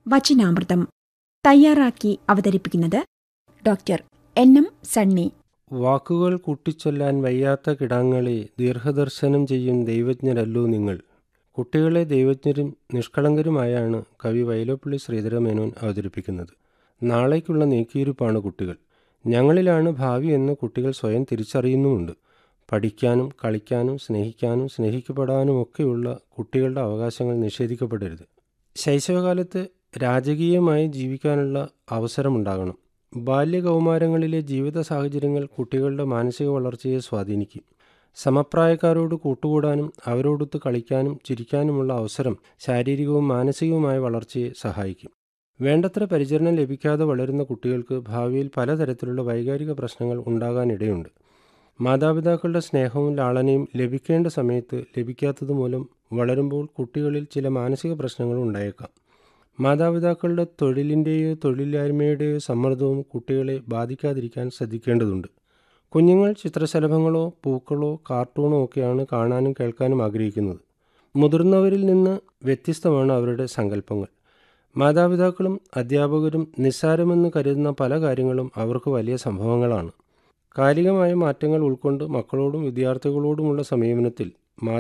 വചനാമൃതം തയ്യാറാക്കി അവതരിപ്പിക്കുന്നത് doctor N M Sunny വാക്കുകൾ കൂട്ടിച്ചൊല്ലാൻ വയ്യാത്ത കിടാങ്ങളെ ദീർഘദർശനം ചെയ്യും ദൈവജ്ഞരല്ലോ നിങ്ങൾ കുട്ടികളെ ദൈവജ്ഞരും നിഷ്കളങ്കരുമായാണ് കവി വൈലോപ്പള്ളി ശ്രീധരമേനോൻ അവതരിപ്പിക്കുന്നത് നാളേക്കുള്ള നീക്കിയിരുപ്പാണ് കുട്ടികൾ ഞങ്ങളിലാണ് ഭാവി എന്ന് കുട്ടികൾ സ്വയം തിരിച്ചറിയുന്നുമുണ്ട് പഠിക്കാനും കളിക്കാനും സ്നേഹിക്കാനും സ്നേഹിക്കപ്പെടാനുമൊക്കെയുള്ള കുട്ടികളുടെ അവകാശങ്ങൾ നിഷേധിക്കപ്പെടരുത് ശൈശവകാലത്ത് രാജകീയമായി ജീവിക്കാനുള്ള അവസരമുണ്ടാകണം ബാല്യകൗമാരങ്ങളിലെ ജീവിത സാഹചര്യങ്ങൾ കുട്ടികളുടെ മാനസിക വളർച്ചയെ സ്വാധീനിക്കും സമപ്രായക്കാരോട് കൂട്ടുകൂടാനും അവരോടൊത്ത് കളിക്കാനും ചിരിക്കാനുമുള്ള അവസരം ശാരീരികവും മാനസികവുമായ വളർച്ചയെ സഹായിക്കും വേണ്ടത്ര പരിചരണം ലഭിക്കാതെ വളരുന്ന കുട്ടികൾക്ക് ഭാവിയിൽ പലതരത്തിലുള്ള വൈകാരിക പ്രശ്നങ്ങൾ ഉണ്ടാകാനിടയുണ്ട് മാതാപിതാക്കളുടെ സ്നേഹവും ലാളനയും ലഭിക്കേണ്ട സമയത്ത് ലഭിക്കാത്തതുമൂലം വളരുമ്പോൾ കുട്ടികളിൽ ചില മാനസിക പ്രശ്നങ്ങൾ ഉണ്ടായേക്കാം മാതാപിതാക്കളുടെ തൊഴിലിൻ്റെയോ തൊഴിലില്ലായ്മയുടെയോ സമ്മർദ്ദവും കുട്ടികളെ ബാധിക്കാതിരിക്കാൻ ശ്രദ്ധിക്കേണ്ടതുണ്ട് കുഞ്ഞുങ്ങൾ ചിത്രശലഭങ്ങളോ പൂക്കളോ കാർട്ടൂണോ ഒക്കെയാണ് കാണാനും കേൾക്കാനും ആഗ്രഹിക്കുന്നത് മുതിർന്നവരിൽ നിന്ന് വ്യത്യസ്തമാണ് അവരുടെ സങ്കല്പങ്ങൾ മാതാപിതാക്കളും അധ്യാപകരും നിസ്സാരമെന്ന് കരുതുന്ന പല കാര്യങ്ങളും അവർക്ക് വലിയ സംഭവങ്ങളാണ് കാലികമായ മാറ്റങ്ങൾ ഉൾക്കൊണ്ട് മക്കളോടും വിദ്യാർത്ഥികളോടുമുള്ള സമീപനത്തിൽ